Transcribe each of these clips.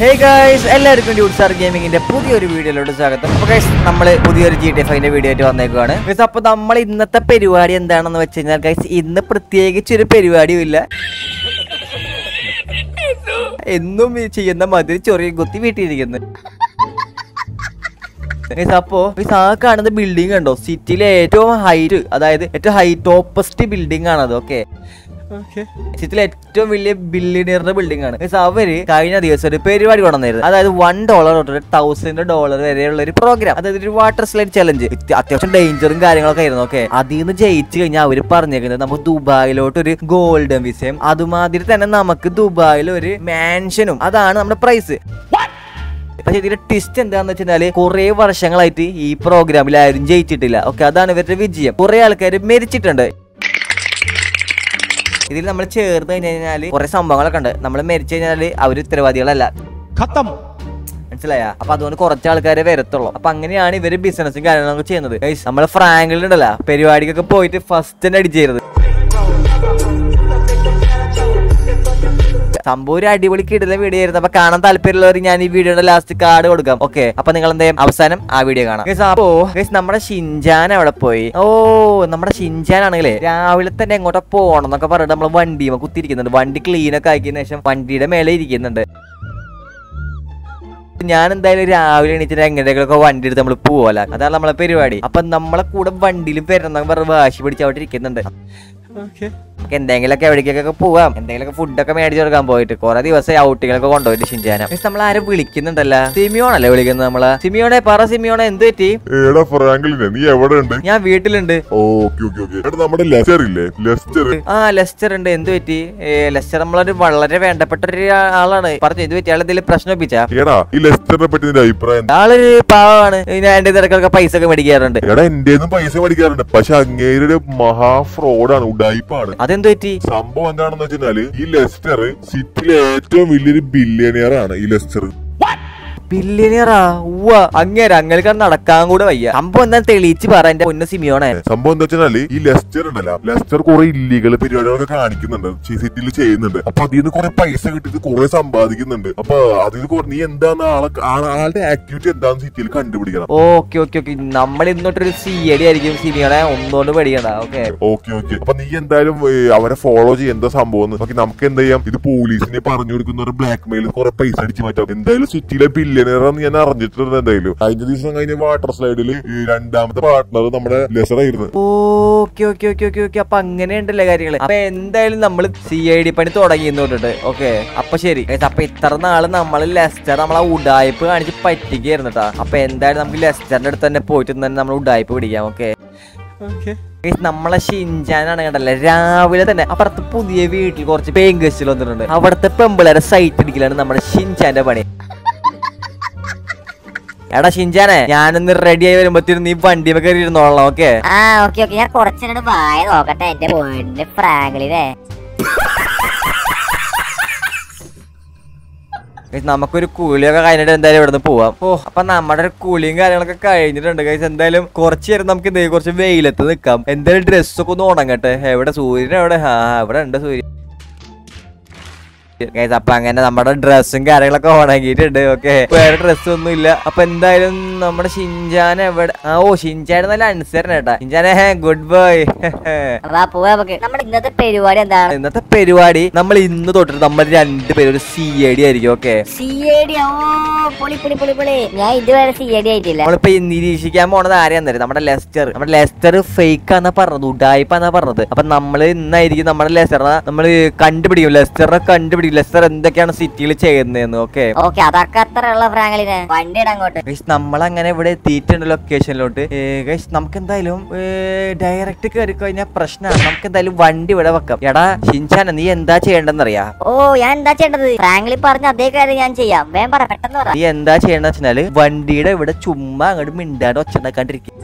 Hey guys എല്ലാവർക്കും ഡ്യൂട്ട് star ഗെയിമിങ്ങിന്റെ പുതിയൊരു വീഡിയോയിലോട്ട് സ്വാഗതം അപ്പോൾ ഗൈസ് നമ്മൾ പുതിയൊരു ജി ടി എഫ് ഐന്റെ വീഡിയോ ആയിട്ട് വന്നേക്കുവാണ് ഗൈസ് അപ്പോൾ നമ്മൾ ഇന്നത്തെ പരിപാടി എന്താണെന്ന് വെച്ച് കഴിഞ്ഞാൽ ഗൈസ് ഇന്ന് പ്രത്യേകിച്ച് ഒരു പരിപാടിയും ഇല്ല എന്നും ഈ ചെയ്യുന്ന മതിരി ചൊറിയ കുത്തി വീട്ടിയിരിക്കുന്നു ഗൈസ് അപ്പോ ഗൈസ് ആ കാണുന്ന ബിൽഡിംഗ് കണ്ടോ സിറ്റിയിലെ ഏറ്റവും ഹൈറ്റ് അതായത് ഏറ്റവും ഹൈ ടോപ്പസ്റ്റ് ബിൽഡിംഗ് ആണത് ഓക്കെ സിറ്റിയിലെ ഏറ്റവും വലിയ ബില്യണിയറിന്റെ ബിൽഡിംഗ് ആണ് ഗൈസ് അവര് കഴിഞ്ഞ ദിവസം ഒരു പരിപാടി കൊണ്ടുവന്നായിരുന്നു അതായത് വൺ ഡോളർ തൊട്ട് തൗസൻഡ് ഡോളർ വരെയുള്ള ഒരു പ്രോഗ്രാം അതായത് ഒരു വാട്ടർ സ്ലൈഡ് ചലഞ്ച് അത്യാവശ്യം ഡേഞ്ചറും കാര്യങ്ങളൊക്കെ ആയിരുന്നു ഓക്കെ അതിൽ നിന്ന് ജയിച്ചു കഴിഞ്ഞാൽ അവര് പറഞ്ഞേക്കുന്നത് നമുക്ക് ദുബായിലോട്ട് ഒരു ഗോൾഡൻ വിസയും അതുമാതിരി തന്നെ നമുക്ക് ദുബായിൽ ഒരു മാൻഷനും അതാണ് നമ്മുടെ പ്രൈസ് പക്ഷെ ഇതിന്റെ ട്വിസ്റ്റ് എന്താന്ന് വെച്ചാല് കുറെ വർഷങ്ങളായിട്ട് ഈ പ്രോഗ്രാമിൽ ആരും ജയിച്ചിട്ടില്ല ഓക്കെ അതാണ് ഇവരുടെ വിജയം കുറെ ആൾക്കാർ മരിച്ചിട്ടുണ്ട് ഇതിൽ നമ്മൾ ചേർന്ന് കഴിഞ്ഞ് കഴിഞ്ഞാല് കുറെ സംഭവങ്ങളൊക്കെ ഉണ്ട് നമ്മൾ മരിച്ചു കഴിഞ്ഞാല് അവർ ഉത്തരവാദികളല്ല खत्म മനസ്സിലായ അപ്പൊ അതുകൊണ്ട് കുറച്ച് ആൾക്കാരെ വരത്തുള്ളൂ അപ്പൊ അങ്ങനെയാണ് ഇവര് ബിസിനസ്സും കാര്യങ്ങളൊക്കെ ചെയ്യുന്നത് Guys, നമ്മള് ഫ്രാങ്കിൽ ഉണ്ടല്ലോ പരിപാടിക്കൊക്കെ പോയിട്ട് ഫസ്റ്റ് തന്നെ അടിച്ചേരുത് സംഭവം ഒരു അടിപൊളി കിടല വീഡിയോ ആയിരുന്നു അപ്പൊ കാണാൻ താല്പര്യമുള്ളവർ ഞാൻ ഈ വീഡിയോയുടെ ലാസ്റ്റ് കാർഡ് കൊടുക്കാം ഓക്കെ അപ്പൊ നിങ്ങൾ എന്ത് ചെയ്യും അവസാനം ആ വീഡിയോ കാണാം Guys, അപ്പോ guys, നമ്മുടെ ഷിൻജാൻ അവിടെ പോയി ഓ നമ്മുടെ ഷിൻജാൻ ആണെങ്കിലേ രാവിലെ തന്നെ എങ്ങോട്ടാ പോകണം എന്നൊക്കെ പറഞ്ഞിട്ട് നമ്മൾ വണ്ടി കുത്തിയിരിക്കുന്നുണ്ട് വണ്ടി ക്ലീൻ ഒക്കെ ആക്കിയതിനു ശേഷം വണ്ടിയുടെ മേലെ ഇരിക്കുന്നുണ്ട് ഞാൻ എന്തായാലും രാവിലെ എണീച്ചിട്ട് എങ്ങനെയൊക്കെ വണ്ടി എടുത്ത് നമ്മൾ പോവല അതാണ് നമ്മളെ പരിപാടി അപ്പൊ നമ്മളെ കൂടെ വണ്ടിയിൽ വരണം പറഞ്ഞ് വാശി പിടിച്ച് അവിടെ ഇരിക്കുന്നുണ്ട് നമുക്ക് എന്തെങ്കിലുമൊക്കെ എവിടേക്കൊക്കെ പോവാം എന്തെങ്കിലുമൊക്കെ ഫുഡൊക്കെ മേടിച്ചു കൊടുക്കാൻ പോയിട്ട് കുറെ ദിവസം ഔട്ടിങ്ങളൊക്കെ കൊണ്ടുപോയിട്ട് ഷിൻചാന നമ്മൾ ആരും വിളിക്കുന്നുണ്ടല്ലോ സിമിയോണല്ലേ വിളിക്കുന്നത് നമ്മളെ സിമിയോണെ പറ സിമിയോണെ എന്ത് പറ്റി ഏടാ ഫ്രാങ്കിലിനെ നീ എവിടെ ഉണ്ട് ഞാൻ വീട്ടിലുണ്ട് ഓക്കെ ഓക്കെ ഓക്കെ എടാ നമ്മുടെ ലെസ്റ്റർ ഇല്ലേ ലെസ്റ്റർ ആ ലെസ്റ്റർ ഉണ്ട് എന്ത് പറ്റി ഏ, ലെസ്റ്റർ നമ്മളൊരു വളരെ വേണ്ടപ്പെട്ട ഒരു ആളാണ് പറഞ്ഞു എന്ത് പറ്റി ആൾ എന്തെങ്കിലും പ്രശ്നം ഒപ്പിച്ചാ എടാ ഈ ലെസ്റ്ററിനെ പറ്റി നിന്റെ അഭിപ്രായം ആളൊരു പാവമാണ് ഞാൻ എന്റെ തിരക്കൊക്കെ പൈസ ഒക്കെ മേടിക്കാറുണ്ട് എടാ എന്റെ പൈസ മേടിക്കാറുണ്ട് പക്ഷെ അങ്ങേരുടെ മഹാ ഫ്രോഡാണ് ഉഡായിപ്പാണ് അതെന്ത് പറ്റി സംഭവം എന്താണെന്ന് വെച്ചാല് ഈ ലെസ്റ്റർ സിറ്റിയിലെ ഏറ്റവും വലിയൊരു ബില്യണിയർ ആണ് ഈ ലെസ്റ്റർ ബില്യനിയറാ ഉവ്വ അങ്ങേര് അങ്ങേർക്ക് നടക്കാൻ കൂടെ വയ്യ സംഭവം എന്താ തെളിയിച്ച് പറ എന്റെ പൊന്ന സിമിയോണെ സംഭവം എന്താ വെച്ചാല് ഈ ലെസ്റ്റർ ഉണ്ടല്ലോ ലെസ്റ്റർ കുറെ ഇല്ലീഗൽ പരിപാടികളൊക്കെ കാണിക്കുന്നുണ്ട് സിറ്റിയിൽ ചെയ്യുന്നുണ്ട് അപ്പൊ അതിൽ നിന്ന് കുറെ പൈസ കിട്ടിയിട്ട് കുറെ സമ്പാദിക്കുന്നുണ്ട് അപ്പൊ അതിൽ നിന്ന് കുറെ- നീ എന്താന്ന് ആളെ ആ- ആളുടെ ആക്ടിവിറ്റി എന്താന്ന് സിറ്റിയിൽ കണ്ടുപിടിക്കണം ഓക്കെ ഓക്കെ ഓക്കെ നമ്മൾ ഇന്നോട്ടൊരു സി എടി ആയിരിക്കും സിമിയോണെ ഒന്നുകൊണ്ട് പേടിക്കണ്ട ഓക്കെ ഓക്കെ ഓക്കെ അപ്പൊ നീ എന്തായാലും ഏ, അവരെ ഫോളോ ചെയ്യ എന്താ സംഭവം ഓക്കെ നമുക്ക് എന്ത് ചെയ്യാം ഇത് പോലീസിനെ പറഞ്ഞു കൊടുക്കുന്ന ഒരു ബ്ലാക്ക് മെയിൽ കുറെ പൈസ അടിച്ചു മാറ്റാം എന്തായാലും സിറ്റിയിലെ ബില്യനറാന്ന് ഞാൻ അറിഞ്ഞിട്ടുണ്ട് എന്തായാലും കഴിഞ്ഞ ദിവസം കഴിഞ്ഞ വാട്ടർ സ്ലൈഡിൽ രണ്ടാമത്തെ പാർട്ട്ണർ നമ്മുടെ ലെസർ ആയിരുന്നു okay okay okay okay okay അപ്പൊ അങ്ങനെയുണ്ടല്ലേ കാര്യങ്ങള് അപ്പൊ എന്തായാലും നമ്മൾ സി ഐ ഡി പണി തുടങ്ങി തൊട്ടിട്ട് ഓക്കെ അപ്പൊ ശരി Guys, അപ്പൊ ഇത്ര നാള് നമ്മൾ ലെസ്റ്റർ നമ്മളെ ഉഡായ്പ് കാണിച്ച് പറ്റിക്കായിരുന്നു കേട്ടാ അപ്പൊ എന്തായാലും നമുക്ക് ലെസ്റ്ററിന്റെ അടുത്ത് തന്നെ പോയിട്ട് തന്നെ നമ്മൾ ഉഡായ്പ് പിടിക്കാം ഓക്കെ നമ്മളെ ഷിൻചാനാണ് കണ്ടല്ലേ രാവിലെ തന്നെ അപ്പുറത്ത് പുതിയ വീട്ടിൽ കുറച്ച് പേയും ഗസ്റ്റിൽ വന്നിട്ടുണ്ട് അവിടുത്തെ പെമ്പിളരെ സൈറ്റ് അടിക്കലാണ് നമ്മുടെ ഷിൻചാന്റെ പണി എടാ ഷിൻചാനെ ഞാനൊന്ന് റെഡി ആയി വരുമ്പോഴത്തേനും നീ വണ്ടി കയറി ഇരുന്നോളാം ഓക്കെ ആ ഓക്കെ ഓക്കെ ഞാൻ കുറച്ചിനോട് വായ നോക്കട്ടെ എന്റെ പോയിന്റ് ഫ്രാങ്ക്ലിനെ Guys, നമുക്കൊരു കൂലിയൊക്കെ കഴിഞ്ഞിട്ട് എന്തായാലും ഇവിടുന്ന് പോവാം ഓ അപ്പൊ നമ്മുടെ ഒരു കൂലിയും കാര്യങ്ങളൊക്കെ കഴിഞ്ഞിട്ടുണ്ട് ഗൈസ് എന്തായാലും കുറച്ച് നേരം നമുക്ക് ഇതേ കുറച്ച് വെയിലത്ത് നിൽക്കാം എന്തായാലും ഡ്രസ്സൊക്കെ ഒന്ന് ഉണങ്ങട്ടെ എവിടെ സൂര്യൻ എവിടെ ആ ഇവിടെ ഉണ്ട് സൂര്യൻ ഗൈസ് അപ്പൊ അങ്ങനെ നമ്മുടെ ഡ്രസ്സും കാര്യങ്ങളൊക്കെ ഉണങ്ങിയിട്ടുണ്ട് ഓക്കെ വേറെ ഡ്രസ്സ് ഒന്നും ഇല്ല അപ്പൊ എന്തായാലും നമ്മുടെ ഷിൻജാൻ എവിടെ ആ ഓ ഷിൻജാൻ നല്ല അനുസരണ കേട്ടാ ഷിൻജാനെ ഗുഡ് ബൈ വാ പോവാ നമുക്ക് നമ്മുടെ ഇന്നത്തെ പരിപാടി എന്താണ് ഇന്നത്തെ പരിപാടി നമ്മൾ ഇന്ന് തൊട്ടിട്ട് നമ്മൾ രണ്ടുപേരും ഒരു സി ഐ ഡി ആയിരിക്കും ഓക്കെ സി എ ഡി ഓ പൊളി പൊളി പൊളി പൊളി ഞാൻ ഇതുവരെ സി എ ഡി ആയിട്ടില്ല നമ്മളിപ്പോ ഈ നിരീക്ഷിക്കാൻ പോണത് ആരെയാന്ന് അറിയാം നമ്മുടെ ലെസ്റ്റർ നമ്മുടെ ലെസ്റ്റർ ഫേക്ക് ആന്നാ പറഞ്ഞത് ഉഡായിപ്പാന്നാ പറഞ്ഞത് അപ്പൊ നമ്മള് ഇന്നായിരിക്കും നമ്മുടെ ലെസ്റ്ററിനെ നമ്മള് കണ്ടുപിടിക്കും ലെസ്റ്ററിനെ കണ്ടുപിടിക്കും ലെസ്റ്റർ എന്തൊക്കെയാണ് സിറ്റിയിൽ ചെയ്യുന്നതെന്ന് ഓക്കെ ഓക്കെ അതൊക്കെ അത്ര ഉള്ള ഫ്രാങ്ക്ലിനെ വണ്ടി ഇടാൻ അങ്ങോട്ട് ഗൈസ് നമ്മളങ്ങനെ ഇവിടെ എത്തിയിട്ടുണ്ട് ലൊക്കേഷനിലോട്ട് ഗൈസ് നമുക്ക് എന്തായാലും ഡയറക്റ്റ് കയറി കഴിഞ്ഞാൽ പ്രശ്നമാണ് നമുക്ക് എന്തായാലും വണ്ടി ഇവിടെ വെക്കാം എടാ ഷിൻചാന നീ എന്താ ചെയ്യേണ്ടെന്നറിയാ ഓ ഞാൻ എന്താ ചെയ്യേണ്ടത് ഫ്രാങ്ക്ലി പറഞ്ഞ അതേ കാര്യം ഞാൻ ചെയ്യാം വേഗം പറ പെട്ടെന്ന് പറ നീ എന്താ ചെയ്യേണ്ടത് വെച്ചാല് വണ്ടിയുടെ ഇവിടെ ചുമ്മാ അങ്ങോട്ട് മിണ്ടാണ്ട് ഒച്ചണ്ടാക്കാണ്ടിരിക്കും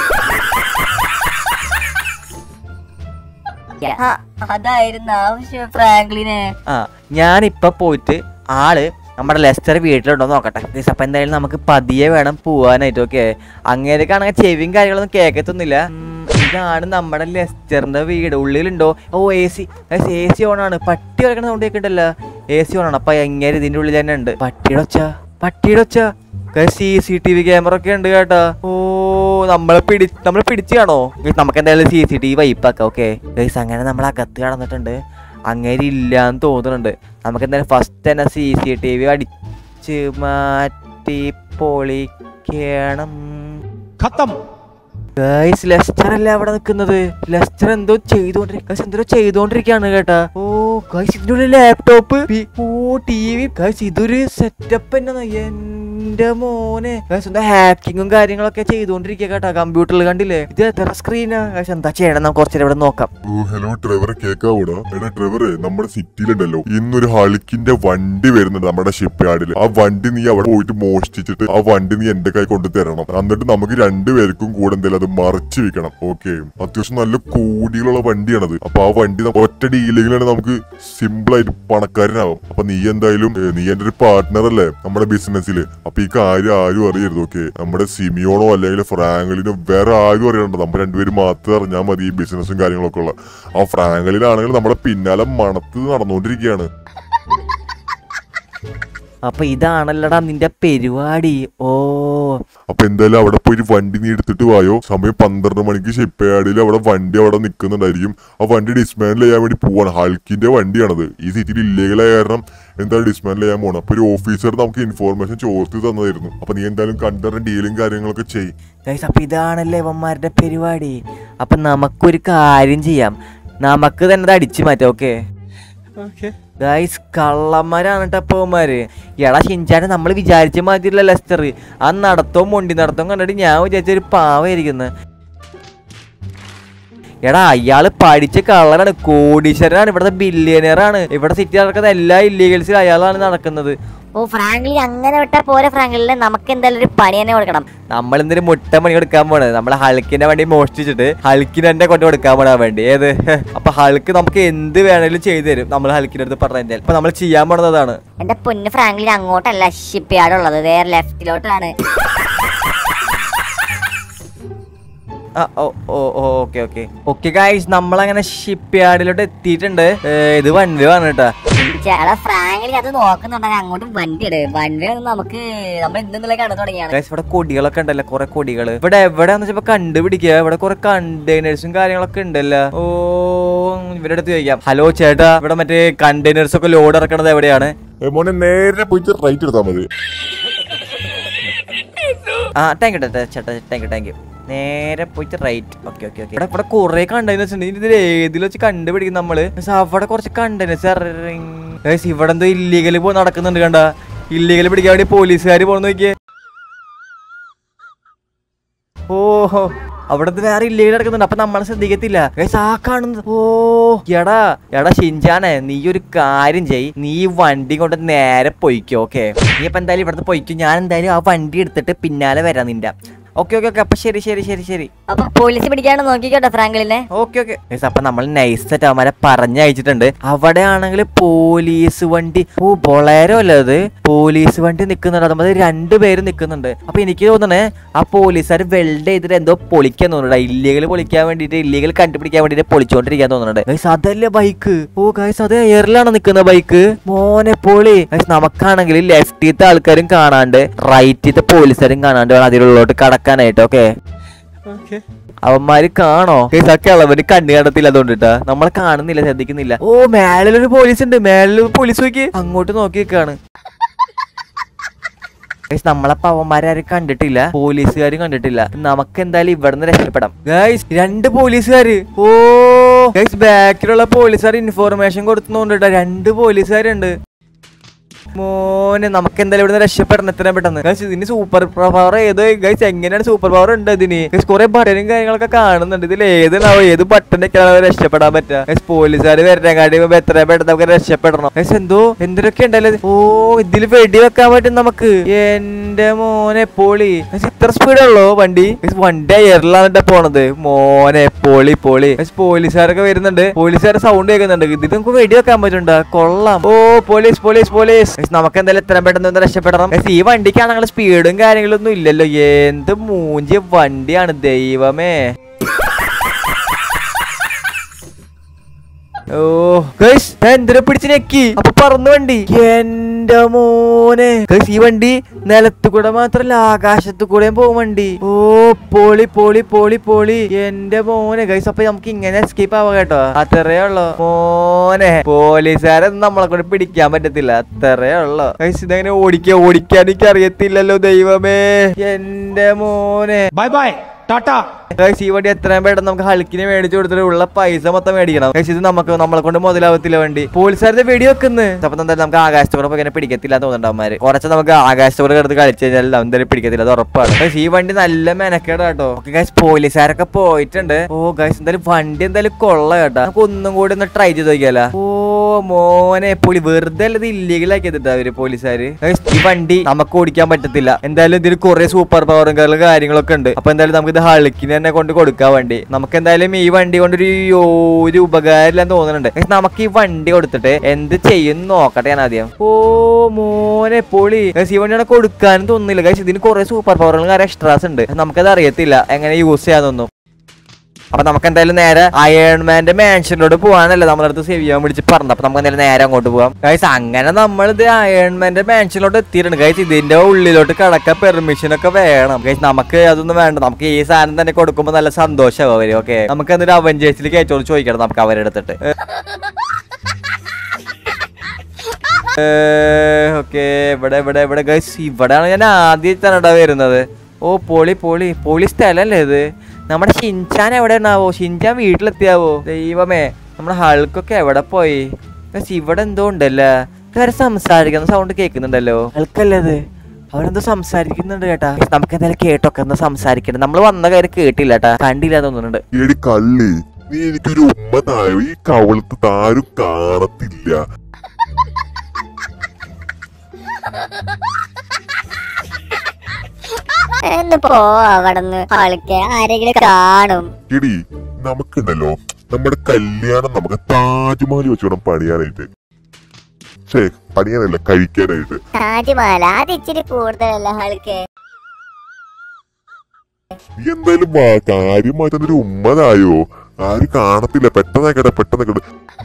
ആ, അതായിരുന്നു ആവശ്യം ഫ്രാങ്ക്ലിനെ ആ ഞാനിപ്പൊ പോയിട്ട് ആള് നമ്മുടെ ലെസ്റ്റർ വീട്ടിലുണ്ടോ എന്ന് നോക്കട്ടെ Guys, അപ്പൊ എന്തായാലും നമുക്ക് പതിയെ വേണം പോവാനായിട്ട് ഓക്കെ അങ്ങനെയൊക്കെയാണെങ്കിൽ ചെവിയും കാര്യങ്ങളൊന്നും കേൾക്കത്തൊന്നുമില്ല ഉം, ഇതാണ് നമ്മുടെ ലെസ്റ്ററിന്റെ വീട് ഉള്ളിലുണ്ടോ ഓ എ സി എ സി ഓണാണ് പട്ടി വരക്കണ സൗണ്ട് കേൾക്കണ്ടല്ലോ എ സി ഓണാണ് അപ്പൊ എങ്ങനെ ഇതിന്റെ ഉള്ളിൽ തന്നെ ഉണ്ട് പട്ടിയുടെ ഒച്ച പട്ടിയുടെ ഒച്ച C C T V camera ഒക്കെ ഉണ്ട് കേട്ടാ ഓ നമ്മളെ പിടി നമ്മളെ പിടിച്ചു കാണോ Guys, നമുക്ക് എന്തായാലും സി സി ടി വി വൈപ്പാക്കാം ഓക്കെ ഗൈസ് അങ്ങനെ നമ്മൾ അകത്ത് കടന്നിട്ടുണ്ട് അങ്ങനെ ഇല്ലാന്ന് തോന്നുന്നുണ്ട് നമുക്ക് എന്തായാലും ഫസ്റ്റ് തന്നെ സി സി ടി വി അടിച്ച് മാറ്റി പൊളിക്കണം ഗൈസ് ലെസ്റ്റർ അല്ല അവിടെ നിൽക്കുന്നത് ലെസ്റ്റർ എന്തോ ചെയ്തോണ്ടിരിക്കുക എന്തോ ചെയ്തോണ്ടിരിക്കാണ് കേട്ടാ ഓ ഗൈസ് ഇതിന്റെ ഉള്ളിൽ ലാപ്ടോപ്പ് ഓ ടി വി ഗൈസ് ഇതൊരു സെറ്റപ്പ് തന്നെ എന്റെ മോനെ ഗൈസ് എന്തോ ഹാക്കിങ്ങും കാര്യങ്ങളൊക്കെ ചെയ്തോണ്ടിരിക്കുക കേട്ടാ കമ്പ്യൂട്ടറിൽ കണ്ടില്ലേ ഇത് എത്ര സ്ക്രീനാ ഗൈസ് എന്താ ചെയ്യണം നമുക്ക് കുറച്ചേരം ഇവിടെ നോക്കാം ഓ ഹലോ ഡ്രൈവറെ കേക്കാവൂടാ എടാ ഡ്രൈവറെ നമ്മുടെ സിറ്റിയിലുണ്ടല്ലോ ഇന്നൊരു ഹളിക്കിന്റെ വണ്ടി വരുന്നുണ്ട് നമ്മുടെ ഷിപ്പ് യാർഡിൽ ആ വണ്ടി നീ അവിടെ പോയിട്ട് മോഷ്ടിച്ചിട്ട് ആ വണ്ടി നീ എന്റെ കൈ കൊണ്ട് തരണം എന്നിട്ട് നമുക്ക് രണ്ടുപേർക്കും കൂടെ എന്തായാലും അത് മറച്ചു വെക്കണം ഓക്കെ അത്യാവശ്യം നല്ല കോടികളുള്ള വണ്ടിയാണത് അപ്പൊ ആ വണ്ടി ന- ഒറ്റ ഡീലിങ്ങിലാണ് നമുക്ക് സിമ്പിൾ ആയിട്ട് പണക്കാരനാവും അപ്പൊ നീ എന്തായാലും ഏ, നീ എന്റെ ഒരു പാർട്ട്ണർ അല്ലേ നമ്മുടെ ബിസിനസ്സിൽ അപ്പൊ ഈ കാര്യം ആരും അറിയരുത് ഓക്കെ നമ്മുടെ സിമിയോണോ അല്ലെങ്കിൽ ഫ്രാങ്കളിനോ വേറെ ആരും അറിയണ്ട നമ്മൾ രണ്ടുപേരും മാത്രം അറിഞ്ഞാൽ മതി ഈ ബിസിനസ്സും കാര്യങ്ങളൊക്കെ ഉള്ള ആ ഫ്രാങ്കളിലാണെങ്കിൽ നമ്മുടെ പിന്നാലെ മണത്ത് നടന്നുകൊണ്ടിരിക്കുകയാണ് അപ്പൊ ഇതാണല്ലടാ നിന്റെ പരിപാടി ഓ അപ്പൊ എന്തായാലും അവിടെ പോയിട്ട് വണ്ടി നീ എടുത്തിട്ട് വായോ സമയം പന്ത്രണ്ട് മണിക്ക് ഷിപ്പയാർഡിൽ അവിടെ വണ്ടി അവിടെ നിൽക്കുന്നുണ്ടായിരിക്കും ആ വണ്ടി ഡിസ്മാൻഡിൽ ചെയ്യാൻ വേണ്ടി പോവാണ് ഹൾക്കിന്റെ വണ്ടിയാണത് ഈ സിറ്റിയിൽ ഇല്ലീഗലായ കാരണം എന്തായാലും ഡിസ്മാൻഡിൽ ചെയ്യാൻ പോകണം അപ്പൊ ഒരു ഓഫീസർ നമുക്ക് ഇൻഫോർമേഷൻ ചോർത്തി തന്നതായിരുന്നു അപ്പൊ നീ എന്തായാലും കണ്ടറിഞ്ഞ ഡീലും കാര്യങ്ങളൊക്കെ ചെയ്യും ഗൈസ് അപ്പൊ ഇതാണല്ലേ ഇവന്മാരുടെ പരിപാടി അപ്പൊ നമുക്കൊരു കാര്യം ചെയ്യാം നമുക്ക് തന്നെ ഇത് അടിച്ചു മാറ്റാം ഓക്കെ ഗൈസ് കള്ളന്മാരാണ് കേട്ടോ അപ്പൊ ഇവന്മാര് എടാ ഷിൻചാനെ നമ്മൾ വിചാരിച്ച മാതിരില്ല ലെസ്റ്റർ ആ നടത്തവും മൊണ്ടി നടത്തവും കണ്ടിട്ട് ഞാൻ വിചാരിച്ച ഒരു പാവായിരിക്കുന്നത് എടാ അയാള് പഠിച്ച കള്ളനാണ് കോടീശ്വരനാണ് ഇവിടുത്തെ ബില്യണിയറാണ് ഇവിടെ സിറ്റി നടക്കുന്ന എല്ലാ ഇല്ലീഗൽസിലും അയാളാണ് നടക്കുന്നത് ഓ ഫ്രാങ്ക്ലി അങ്ങനെ വിട്ടാ പോരെ ഫ്രാങ്ക്ലിനെ നമുക്ക് എന്തായാലും ഒരു പണി തന്നെ കൊടുക്കണം നമ്മൾ എന്തൊരു മുട്ട പണി കൊടുക്കാൻ പോണത് നമ്മളെ ഹൾക്കിന്റെ വണ്ടി മോഷ്ടിച്ചിട്ട് ഹൾക്കിന് തന്നെ കൊണ്ട് കൊടുക്കാൻ പോണ വേണ്ടി ഏത് അപ്പൊ ഹൾക്ക് നമുക്ക് എന്ത് വേണേലും ചെയ്തു തരും നമ്മൾ ഹൾക്കിന്റെ അടുത്ത് പറഞ്ഞാൽ അപ്പൊ നമ്മൾ ചെയ്യാൻ പോണതാണ് എന്റെ പൊന്ന് ഫ്രാങ്ക്ലിൻ അങ്ങോട്ടല്ല ഷിപ്പ് യാർഡ് ഉള്ളത് വേറെ ലെഫ്റ്റിലോട്ടാണ് ആ ഓ ഓ ഓ ഓക്കെ ഓക്കെ ഓക്കെ ഗായ്സ് നമ്മളങ്ങനെ ഷിപ്പ് യാർഡിലോട്ട് എത്തിയിട്ടുണ്ട് ഏ, ഇത് വൺ വേ ആണ് കേട്ടാ ചേട്ടാ ഫ്രാങ്ക്ലിൻ അത് നോക്കുന്നുണ്ടെങ്കിൽ അങ്ങോട്ടും വണ്ടി ഇട് വണ്ടി ഒന്നും നമുക്ക് നമ്മൾ ഇന്നലെ കണ്ടു തുടങ്ങിയാണ് ഗായ്സ് ഇവിടെ കൊടികളൊക്കെ ഉണ്ടല്ലോ കുറെ കൊടികൾ ഇവിടെ എവിടെയാന്ന് വെച്ചപ്പോ കണ്ടുപിടിക്കുക ഇവിടെ കുറെ കണ്ടെയ്നേഴ്സും കാര്യങ്ങളൊക്കെ ഉണ്ടല്ലോ ഓ ഇവരുടെ അടുത്ത് ചോദിക്കാം ഹലോ ചേട്ടാ ഇവിടെ മറ്റേ കണ്ടെയ്നേഴ്സ് ഒക്കെ ലോഡ് ഇറക്കണത് എവിടെയാണ് ഏ, മോനെ നേരെ പോയിട്ട് റൈറ്റ് എടുത്താൽ മതി ആ താങ്ക് യു ചേട്ടാ താങ്ക് യു താങ്ക് യു നേരെ പോയിട്ട് റൈറ്റ് ഓക്കെ ഓക്കെ ഓക്കെ ഇവിടെ ഇവിടെ കുറെ കണ്ടെയ്നേഴ്സ് ഉണ്ട് ഇതിൽ ഏതിൽ വെച്ച് കണ്ടുപിടിക്കും നമ്മള് പക്ഷെ അവിടെ കുറച്ച് കണ്ടെയ്നേഴ്സ് ഇവിടെ എന്തോ ഇല്ലീഗൽ പോ നടക്കുന്നുണ്ട് കണ്ട ഇല്ലീഗൽ പിടിക്കാൻ വേണ്ടി പോലീസുകാർ പോണെന്ന് നോക്കിയേ ഓഹോ അവിടത്തെ വേറെ ഇല്ലീഗൽ നടക്കുന്നുണ്ട് അപ്പൊ നമ്മളെ ശ്രദ്ധിക്കത്തില്ല Guys, ആ കാണുന്നത് ഓ എടാ എടാ ഷിൻചാനെ നീ ഒരു കാര്യം ചെയ് നീ ഈ വണ്ടി കൊണ്ട് നേരെ പൊയ്ക്കോ ഓക്കെ നീ ഇപ്പൊ എന്തായാലും ഇവിടുത്തെ പൊയ്ക്കോ ഞാൻ എന്തായാലും ആ വണ്ടി എടുത്തിട്ട് പിന്നാലെ വരാം നിന്റെ ഓക്കെ ഓക്കെ ഓക്കെ അപ്പൊ ശരി ശരി ശരി ശരി അപ്പൊ പോലീസ് പിടിക്കാണ്ട് നോക്കിക്കോട്ടെ ഫ്രാങ്ക്ലിനെ ഓക്കെ ഓക്കെ അപ്പൊ നമ്മൾ നൈസായിട്ട് അവന്മാരെ പറഞ്ഞയച്ചിട്ടുണ്ട് അവിടെ ആണെങ്കിൽ പോലീസ് വണ്ടി ഓ ബൊളേരോ അല്ലേ അത് പോലീസ് വണ്ടി നിൽക്കുന്നുണ്ട് അതുമ്പോൾ രണ്ടുപേരും നിൽക്കുന്നുണ്ട് അപ്പൊ എനിക്ക് തോന്നണേ ആ പോലീസുകാർ വെൽഡ് ചെയ്തിട്ട് എന്തോ പൊളിക്കാൻ തോന്നുന്നുണ്ട് ഇല്ലീഗൽ പൊളിക്കാൻ വേണ്ടിട്ട് ഇല്ലീഗൽ കണ്ടുപിടിക്കാൻ വേണ്ടിട്ട് പൊളിച്ചോണ്ടിരിക്കാൻ തോന്നുന്നുണ്ട് ഗൈസ് അതല്ലേ ബൈക്ക് ഓ ഗൈസ് അത് എയറിലാണ് നിൽക്കുന്ന ബൈക്ക് മോനെ പൊളി ഗൈസ് നമുക്കാണെങ്കിൽ ലെഫ്റ്റിത്തെ ആൾക്കാരും കാണാണ്ട് റൈറ്റിത്തെ പോലീസുകാരും കാണാണ്ട് വേണം അതിലുള്ളോട്ട് കടക്കാനായിട്ട് ഓക്കെ അവന്മാര് കാണോ ഇതൊക്കെ അവന് കണ്ണു കണ്ടത്തില്ല അതുകൊണ്ടിട്ടാ നമ്മളെ കാണുന്നില്ല ശ്രദ്ധിക്കുന്നില്ല ഓ മേളിലൊരു പോലീസ് ഉണ്ട് മേളിലൊരു പോലീസ് നോക്കി അങ്ങോട്ട് നോക്കി നിൽക്കാണ് ഗൈസ് നമ്മളപ്പോ അവന്മാരും കണ്ടിട്ടില്ല പോലീസുകാരും കണ്ടിട്ടില്ല നമുക്ക് എന്തായാലും ഇവിടുന്ന് രക്ഷപ്പെടാം ഗൈസ് രണ്ട് പോലീസുകാര് ഓ ഗൈസ് ബാക്കിലുള്ള പോലീസുകാർ ഇൻഫോർമേഷൻ കൊടുത്തുകൊണ്ടിട്ടാ രണ്ട് പോലീസുകാരുണ്ട് മോനെ നമുക്ക് എന്തായാലും ഇവിടുന്ന് രക്ഷപ്പെടണം എത്രയും പെട്ടെന്ന് ഗൈസ് ഇതിന് സൂപ്പർ പവർ ഏത് ഗൈസ് എങ്ങനെയാണ് സൂപ്പർ പവർ ഉണ്ട് ഇതിന് ഗൈസ് കുറെ ബട്ടനും കാര്യങ്ങളൊക്കെ കാണുന്നുണ്ട് ഇതിൽ ഏതിനാവോ ഏത് ബട്ടനൊക്കെയാണ് രക്ഷപ്പെടാൻ പറ്റുക ഗൈസ് പോലീസുകാർ വരണേക്കാട്ടി മുമ്പ് എത്രയും പെട്ടെന്ന് നമുക്ക് രക്ഷപ്പെടണം ഗൈസ് എന്തോ എന്തൊക്കെ ഉണ്ടല്ലോ ഇത്? ഓ ഇതിൽ വെടി വെക്കാൻ പറ്റും നമുക്ക് എന്റെ മോനെ പൊളി ഗൈസ് ഇത്ര സ്പീഡുള്ളോ വണ്ടി ഗൈസ് വണ്ടി എയറിലാണ് പോണത് മോനെ പൊളി പൊളി ഗൈസ് പോലീസുകാരൊക്കെ വരുന്നുണ്ട് പോലീസുകാർ സൗണ്ട് കേൾക്കുന്നുണ്ട് ഇതിൽ നമുക്ക് വെടി വെക്കാൻ പറ്റുണ്ടോ കൊള്ളാം ഓ പോലീസ് പോലീസ് പോലീസ് ഗൈസ് നമുക്ക് എന്തായാലും എത്രയും പെട്ടെന്ന് ഒന്ന് രക്ഷപ്പെടണം ഗൈസ് ഈ വണ്ടിക്കാണെങ്കിൽ സ്പീഡും കാര്യങ്ങളൊന്നും ഇല്ലല്ലോ എന്ത് മൂഞ്ചിയ വണ്ടിയാണ് ദൈവമേ ഓ ഗൈസ് എന്തിനെ പിടിച്ച് നെക്കി അപ്പൊ പറന്നു വണ്ടി എന്റെ മോനെ ഗൈസ് ഈ വണ്ടി നിലത്ത് കൂടെ മാത്രല്ല ആകാശത്ത് കൂടെയും പോകും വണ്ടി ഓ പോളി പോളി പോളി പോളി എന്റെ മോനെ ഗൈസ് അപ്പൊ നമുക്ക് ഇങ്ങനെ എസ്കേപ്പ് ആവാം കേട്ടോ അത്രേ ഉള്ളു മോനെ പോലീസുകാരെ നമ്മളെ കൊണ്ട് പിടിക്കാൻ പറ്റത്തില്ല അത്രേ ഉള്ളു ഗൈസ് ഇതെങ്ങനെ ഓടിക്കാ ഓടിക്കാൻ എനിക്ക് അറിയത്തില്ലല്ലോ ദൈവമേ എന്റെ മോനെ बाय बाय टाटा ഗൈസ് ഈ വണ്ടി എത്രയും പെട്ടെന്ന് നമുക്ക് ഹൾക്കിനെ മേടിച്ചു കൊടുത്തിട്ട് ഉള്ള പൈസ മൊത്തം മേടിക്കണം ഗൈസ് ഇത് നമുക്ക് നമ്മളെ കൊണ്ട് മുതലാവത്തില്ല വണ്ടി പോലീസുകാരുടെ വെടി വെക്കുന്നു അപ്പൊ എന്തായാലും നമുക്ക് ആകാശത്തോടെ ഇങ്ങനെ പിടിക്കത്തില്ല എന്ന് തോന്നുന്നുണ്ട് അവന്മാര് കുറച്ച് നമുക്ക് ആകാശത്തോടെ കിടന്ന് കളിച്ചു കഴിഞ്ഞാൽ എന്തായാലും പിടിക്കത്തില്ല അത് ഉറപ്പാണ് ഗൈസ് ഈ വണ്ടി നല്ല മെനക്കേടാ കേട്ടോ ഓക്കെ ഗൈസ് പോലീസുകാരൊക്കെ പോയിട്ടുണ്ട് ഓ ഗൈസ് എന്തായാലും വണ്ടി എന്തായാലും കൊള്ള കേട്ടോ നമുക്ക് ഒന്നും കൂടി ഒന്ന് ട്രൈ ചെയ്ത് നോക്കിയാലോ ഓ മോനെ പൊളി വെറുതെ അല്ലത് ഇല്ലീഗൽ ആക്കിയതിട്ടാ അവര് പോലീസുകാര് Guys, ഈ വണ്ടി നമുക്ക് ഓടിക്കാൻ പറ്റത്തില്ല എന്തായാലും ഇതിൽ കുറെ സൂപ്പർ പവറും കാര്യങ്ങളൊക്കെ ഉണ്ട് അപ്പൊ എന്തായാലും നമുക്ക് ഇത് ഹളിക്കിന് തന്നെ കൊണ്ട് കൊടുക്കാൻ വണ്ടി നമുക്ക് എന്തായാലും ഈ വണ്ടി കൊണ്ട് ഒരു ഒരു ഉപകാരമില്ലെന്ന് തോന്നുന്നുണ്ട് Guys, നമുക്ക് ഈ വണ്ടി കൊടുത്തിട്ട് എന്ത് ചെയ്യും നോക്കട്ടെ ഞാൻ ആദ്യം ഓ മോനെ പൊളി Guys, ഈ വണ്ടിയാണ് കൊടുക്കാനും തോന്നുന്നില്ല ഗൈസ് ഇതിന് കുറെ സൂപ്പർ പവറുകളും കാര്യം എക്സ്ട്രാസ് ഉണ്ട് നമുക്കത് അറിയത്തില്ല എങ്ങനെ യൂസ് ചെയ്യാന്നൊന്നും അപ്പൊ നമുക്ക് എന്തായാലും നേരെ അയൺമാന്റെ മാൻഷനിലോട്ട് പോകാനല്ലേ നമ്മളടുത്ത് സേവ് ചെയ്യാൻ വിളിച്ച് പറഞ്ഞത് അപ്പൊ നമുക്ക് എന്തായാലും നേരെ അങ്ങോട്ട് പോവാം ഗൈസ് അങ്ങനെ നമ്മൾ ഇത് അയൺമാന്റെ മാൻഷനിലോട്ട് എത്തിയിട്ടുണ്ട് ഗൈസ് ഇതിന്റെ ഉള്ളിലോട്ട് കടക്കാൻ പെർമിഷൻ ഒക്കെ വേണം ഗൈസ് നമുക്ക് അതൊന്നും വേണ്ട നമുക്ക് ഈ സാധനം തന്നെ കൊടുക്കുമ്പോൾ നല്ല സന്തോഷമാവും അവര് ഓക്കെ നമുക്ക് എന്നിട്ട് അവഞ്ചേഴ്സിൽ കയറ്റോട് ചോദിക്കണം നമുക്ക് അവരെടുത്തിട്ട് ഓക്കെ ഇവിടെ ഇവിടെ ഇവിടെ ഗൈസ് ഇവിടെയാണ് ഞാൻ ആദ്യം തന്നെടാ വരുന്നത് ഓ പൊളി പൊളി പൊളി സ്ഥലല്ലേ ഇത് നമ്മുടെ ഷിൻചാൻ എവിടെ ഉണ്ടാവോ ഷിൻചാൻ വീട്ടിലെത്തിയാവോ ദൈവമേ നമ്മുടെ ഹൾക്കൊക്കെ എവിടെ പോയി ഗൈസ് ഇവിടെ എന്തോ ഉണ്ടല്ലേ ഇതാരെ സംസാരിക്കുന്ന സൗണ്ട് കേൾക്കുന്നുണ്ടല്ലോ ഹൾക്കല്ലേ ഇത് അവരെന്തോ സംസാരിക്കുന്നുണ്ട് കേട്ടാ നമുക്ക് എന്തായാലും കേട്ടൊക്കെ എന്താ സംസാരിക്കണ്ട നമ്മൾ വന്ന കാര്യം കേട്ടില്ല കേട്ടാ കണ്ടില്ല എന്ന് തോന്നുന്നുണ്ട് എടി കള്ളി നീ എനിക്കൊരു ഉമ്മ തായോ ഈ കവളത്ത് താരും കാണത്തില്ല എന്ന് പോ അവിടുന്ന് ആൾക്ക് ആരെങ്കിലും കാണും എടി നമുക്കുണ്ടല്ലോ നമ്മുടെ കല്യാണം നമുക്ക് താജ്മഹൽ വെച്ച് വേണം പണിയാനായിട്ട് ഛേ പണിയാനല്ല കഴിക്കാനായിട്ട് താജ്മഹൽ അത് ഇച്ചിരി കൂടുതലല്ല ആൾക്ക് നീ എന്തായാലും വാ കാര്യമായിട്ട് അതൊരു ഉമ്മതായോ ആരും കാണത്തില്ല പെട്ടെന്നാക്കട്ടെ പെട്ടെന്നാക്കട്ടെ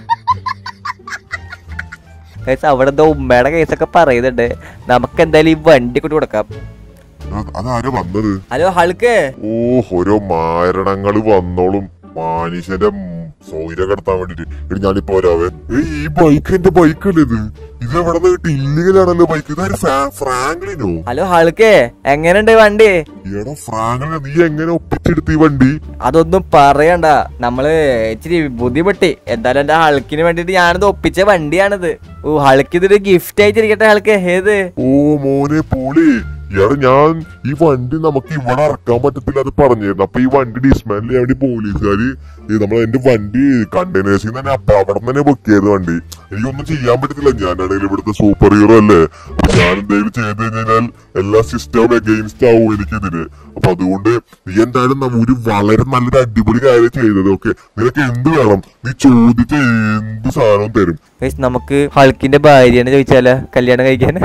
ഗൈസ് അവിടെ എന്തോ ഉമ്മയുടെ കേസൊക്കെ പറയുന്നുണ്ട് നമുക്ക് എന്തായാലും ഈ വണ്ടി കൊണ്ട് കൊടുക്കാം അത് അതാരാ വന്നത് ഹലോ ഹൾക്ക് ഓ ഓരോ മാരണങ്ങള് വന്നോളും മനുഷ്യന്റെ സൗകര്യം കടത്താൻ വേണ്ടിട്ട് എടി ഞാനിപ്പോ വരാവേ ഏയ് ഈ ബൈക്ക് എന്റെ ബൈക്കല്ലേ ഇത് ഇത് എവിടെ നിന്ന് കിട്ടി ഇല്ലീഗലാണല്ലോ ബൈക്ക് ഇതാര് ഫ്രാ- ഫ്രാങ്ക്ലിനോ ഹലോ ഹൾക്ക് എങ്ങനെയുണ്ട് വണ്ടി എടാ ഫ്രാങ്ക്ലിനെ നീ എങ്ങനെ ഒപ്പിച്ചെടുത്ത് ഈ വണ്ടി അതൊന്നും പറയണ്ട നമ്മള് ഇച്ചിരി ബുദ്ധിമുട്ടി എന്തായാലും എന്റെ ഹൾക്കിന് വേണ്ടിട്ട് ഞാനിത് ഒപ്പിച്ച വണ്ടിയാണിത് ഓ ഹൾക്ക് ഇതൊരു ഗിഫ്റ്റ് ആയിട്ടിരിക്കട്ടെ ഹൾക്ക് ഏത് ഓ മോനെ പോളി എടാ ഞാൻ ഈ വണ്ടി നമുക്ക് ഇവിടെ ഇറക്കാൻ പറ്റത്തില്ല അത് പറഞ്ഞിരുന്നു അപ്പൊ ഈ വണ്ടി ഡിസ്മാൻഡിൽ ചെയ്യാൻ വേണ്ടി പോലീസുകാര് ഈ നമ്മൾ എന്റെ വണ്ടി കണ്ടെയ്നേഴ്സിൽ തന്നെ അപ്പൊ അവിടെ തന്നെ ബുക്ക് വണ്ടി എനിക്കൊന്നും ചെയ്യാൻ പറ്റത്തില്ല ഞാനാണെങ്കിൽ ഇവിടുത്തെ സൂപ്പർ ഹീറോ അല്ലേ അപ്പൊ ഞാൻ എന്തെങ്കിലും ചെയ്ത് കഴിഞ്ഞാൽ എല്ലാ സിസ്റ്റവും എഗെയിൻസ്റ്റ് ആവും എനിക്കിതിന് അപ്പൊ അതുകൊണ്ട് നീ എന്തായാലും നമ്മ ഒരു വളരെ നല്ലൊരു അടിപൊളി കാര്യം ചെയ്തത് ഓക്കെ നിനക്ക് എന്ത് വേണം നീ ചോദിച്ച എന്ത് സാധനവും തരും ഗൈസ് നമുക്ക് ഹൾക്കിന്റെ ഭാര്യനെ ചോദിച്ചാലോ കല്യാണം കഴിക്കാൻ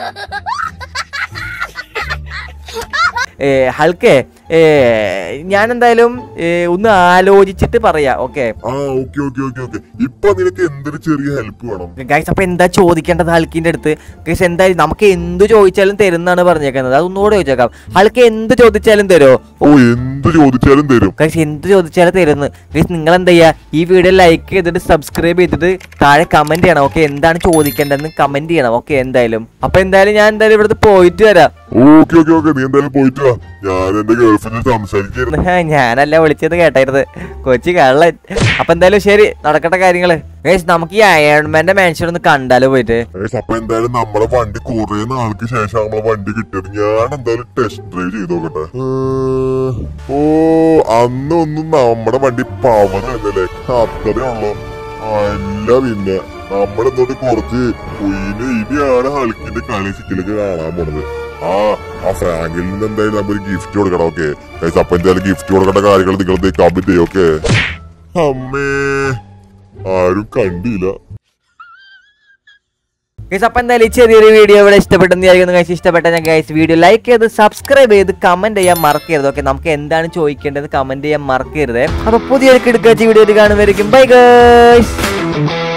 ഏ ഹൾക്കേ ഏ ഞാൻ എന്തായാലും ഏ, ഒന്ന് ആലോചിച്ചിട്ട് പറയാം ഓക്കെ ആ ഓക്കെ ഓക്കെ ഓക്കെ ഓക്കെ ഇപ്പൊ നിനക്ക് എന്തൊരു ചെറിയ ഹെൽപ്പ് വേണം ഗൈസ് അപ്പൊ എന്താ ചോദിക്കേണ്ടത് ഹൾക്കിന്റെ അടുത്ത് ഗൈസ് എന്തായാലും നമുക്ക് എന്ത് ചോദിച്ചാലും തരുന്നാണ് പറഞ്ഞേക്കുന്നത് അതൊന്നുകൂടെ ചോദിച്ചേക്കാം ഹൾക്ക് എന്ത് ചോദിച്ചാലും തരുമോ ഓ എന്ത് ചോദിച്ചാലും തരും ഗൈസ് എന്ത് ചോദിച്ചാലും തരുന്നു ഗൈസ് നിങ്ങൾ എന്താ ചെയ്യാ ഈ വീഡിയോ ലൈക്ക് ചെയ്തിട്ട് സബ്സ്ക്രൈബ് ചെയ്തിട്ട് താഴെ കമന്റ് ചെയ്യണം ഓക്കെ എന്താണ് ചോദിക്കേണ്ടതെന്ന് കമന്റ് ചെയ്യണം ഓക്കെ എന്തായാലും അപ്പൊ എന്തായാലും ഞാൻ എന്തായാലും ഇവിടുത്തെ പോയിട്ട് വരാം ഓക്കെ ഓക്കെ ഓക്കെ നീ എന്തായാലും പോയിട്ട് വാ ഞാൻ എന്റെ ഗേൾഫ്രണ്ട് സംസാരിക്കായിരുന്നു ഹേ, ഞാനല്ല വിളിച്ചത് കേട്ടായിരുന്നത് കൊച്ചി കള്ളൻ അപ്പൊ എന്തായാലും ശരി നടക്കട്ടെ കാര്യങ്ങള് ഗൈസ് നമുക്ക് ഈ അയൺമാന്റെ മാൻഷൻ ഒന്ന് കണ്ടാലോ പോയിട്ട് ഏസ് അപ്പൊ എന്തായാലും നമ്മളെ വണ്ടി കുറെ നാൾക്ക് ശേഷം നമ്മളെ വണ്ടി കിട്ടിയത് ഞാൻ എന്തായാലും ടെസ്റ്റ് ഡ്രൈവ് ചെയ്ത് നോക്കട്ടെ ഏ, ഓ അന്നൊന്നും നമ്മുടെ വണ്ടി പവർ അല്ലല്ലേ അത്രേ ഉള്ളു അല്ല പിന്നെ നമ്മളെന്നോട്ട് കുറച്ച് ഇനി ഇനിയാണ് ഹൾക്കിന്റെ കളി ചിക്കലൊക്കെ കാണാൻ പോണത് ആ ആ ഫ്രാങ്കിൽ നിന്ന് എന്തായാലും നമ്മൾ ഗിഫ്റ്റ് കൊടുക്കണം ഓക്കെ അപ്പൊ എന്തായാലും ഗിഫ്റ്റ് കൊടുക്കേണ്ട കാര്യങ്ങൾ നിങ്ങൾ കമന്റ് ചെയ്യും ഓക്കെ അമ്മേ ആരും കണ്ടില്ല ഗൈസ് അപ്പൊ എന്തായാലും ഈ ചെറിയൊരു വീഡിയോ ഇവിടെ ഇഷ്ടപ്പെട്ടെന്ന് വിചാരിക്കുന്നു ഗൈസ് ഇഷ്ടപ്പെട്ട ഞാൻ ഗൈസ് വീഡിയോ ലൈക്ക് ചെയ്ത് സബ്സ്ക്രൈബ് ചെയ്ത് കമന്റ് ചെയ്യാൻ മറക്കരുത് ഓക്കെ നമുക്ക് എന്താണ് ചോദിക്കേണ്ടത് കമന്റ് ചെയ്യാൻ മറക്കരുത് അപ്പൊ പുതിയൊരു കിടക്കാച്ച വീഡിയോ കാണുമായിരിക്കും ബൈ ഗൈസ്